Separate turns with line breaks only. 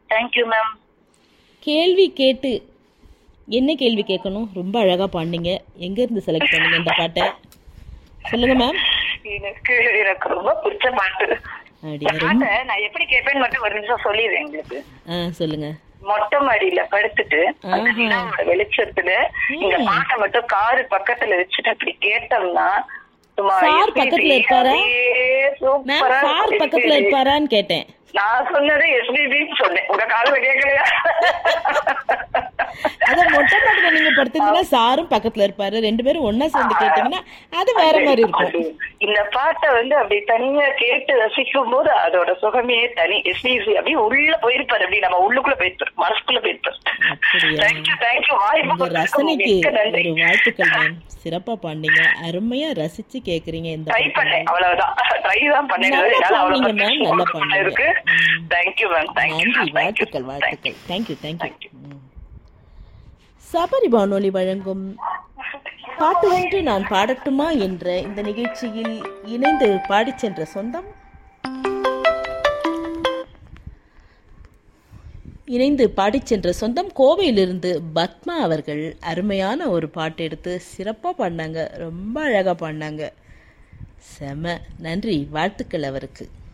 Thank you ma'am
கேள்வி கேட்டு என்ன கேள்வி கேட்கணும் ரொம்ப அழகாக பாடினீங்க எங்கேருந்து செலக்ட் பண்ணீங்க இந்த பாட்டை சொல்லுங்கள் மேம்
எனக்கு எனக்கு ரொம்ப பிடிச்ச பாட்டு
அப்படியா
இந்த
ரொம்ப
பாட்டை நான் எப்படி கேட்பேன்னு மட்டும் ஒரு நிமிஷம் சொல்லிடுறேன் எங்களுக்கு
ஆ சொல்லுங்கள்
மொட்டை மாடியில படுத்துட்டு அந்த
ஆஹா.
நிலாவோட வெளிச்சத்துல இந்த பாட்டை மட்டும் காரு பக்கத்துல வச்சுட்டு அப்படி கேட்டோம்னா சும்மா
சார்
எப்படி
பக்கத்துல இருப்பாரா?
அப்படியே
மேம்
சூப்பரா
சார்
இருக்கு.
பக்கத்தில் இருப்பாரான்னு கேட்டேன்
நான் சொன்னது எஸ்பிபின்னு சொன்னேன் உங்க காதுல கேட்கலையா
அதான் மொட்டை மாட்டில் நீங்கள் படுத்தீங்கன்னா சாரும் பக்கத்தில் இருப்பாரு ரெண்டு பேரும் ஒன்றா சேர்ந்து கேட்டிங்கன்னா அது வேற மாதிரி இருக்கும்
அது இந்த பாட்டை வந்து அப்படி தனியா கேட்டு ரசிக்கும் போது அதோட சுகமே தனி எஸ்பிசி அப்படியே உள்ள போயிருப்பாரு அப்படி நம்ம உள்ளுக்குள்ள போயிருப்பாரு மனசுக்குள்ள போயிருப்பாரு
அப்படியா?
தேங்க்யூ தேங்க்யூ வாய்ப்பு
உங்க
கொடுத்ததுக்கு
ரசனைக்கு
மிக்க நன்றி
ஒரு வாழ்த்துக்கள் மேம் சிறப்பா பாண்டீங்க அருமையா ரசிச்சு கேக்குறீங்க இந்த
ட்ரை
பாட்டை.
பண்ணேன் அவ்வளவுதான் ட்ரை தான் பண்ணேன்
நல்லா
என்னால அவ்வளவு
பாடுனீங்க மேம், நல்லா
perfection
பாடுனீங்க.
இருக்கு
ம்.
தேங்க்யூ மேம் தேங்க்யூ
நன்றி வாழ்த்துக்கள் வாழ்த்துக்கள் தேங்க்யூ தேங்க்யூ சபரி வானொலி வழங்கும் பாட்டு ஒன்று நான் பாடட்டுமா என்ற இந்த நிகழ்ச்சியில் இணைந்து பாடிச் சென்ற சொந்தம் இணைந்து பாடிச் சென்ற சொந்தம் கோவையிலிருந்து பத்மா அவர்கள் அருமையான ஒரு பாட்டு எடுத்து சிறப்பாக பாடினாங்க ரொம்ப அழகாக பாடினாங்க செம நன்றி வாழ்த்துக்கள் அவருக்கு